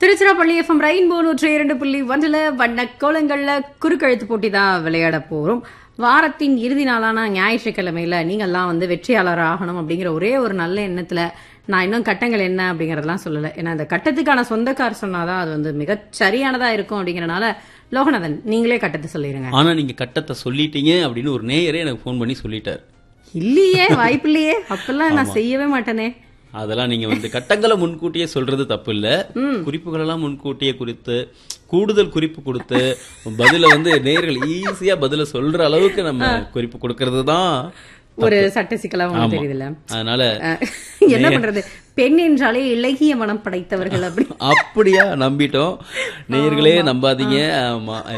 Tiruchirappalli FM rainbow நூற்றி இரண்டு புள்ளி ஒன்றில் வண்ண கோலங்கள்ல குறுக்கெழுத்து போட்டி தான் விளையாட போறோம் வாரத்தின் இறுதி நாளான ஞாயிற்றுக்கிழமையில நீங்கள்லாம் வந்து வெற்றியாளர் ஆகணும் அப்படிங்கிற ஒரே ஒரு நல்ல எண்ணத்துல நான் இன்னும் கட்டங்கள் என்ன அப்படிங்கறதெல்லாம் சொல்லல ஏன்னா இந்த கட்டத்துக்கான சொந்தக்கார் சொன்னாதான் அது வந்து மிகச் சரியானதா இருக்கும் அப்படிங்கறனால லோகநாதன் நீங்களே கட்டத்தை சொல்லிருங்க ஆனா நீங்க கட்டத்தை சொல்லிட்டீங்க அப்படின்னு ஒரு நேயரே எனக்கு ஃபோன் பண்ணி சொல்லிட்டார் இல்லையே வாய்ப்பில்லையே அப்பெல்லாம் நான் செய்யவே மாட்டேனே அதெல்லாம் நீங்க வந்து கட்டங்களை முன்கூட்டியே சொல்றது தப்பு இல்ல குறிப்புகள் எல்லாம் முன்கூட்டியே குறித்து கூடுதல் குறிப்பு கொடுத்து பதில வந்து நேயர்கள் ஈஸியா பதில சொல்ற அளவுக்கு நம்ம குறிப்பு கொடுக்கறது தான் ஒரு சட்ட சிக்கலா உங்களுக்கு தெரியுதுல்ல அதனால அஹ், என்ன பண்றது பெண் என்றாலே இலகிய மனம் படைத்தவர்கள் அப்படி அப்படியா நம்பிட்டோம் நேயர்களே நம்பாதீங்க ஆமா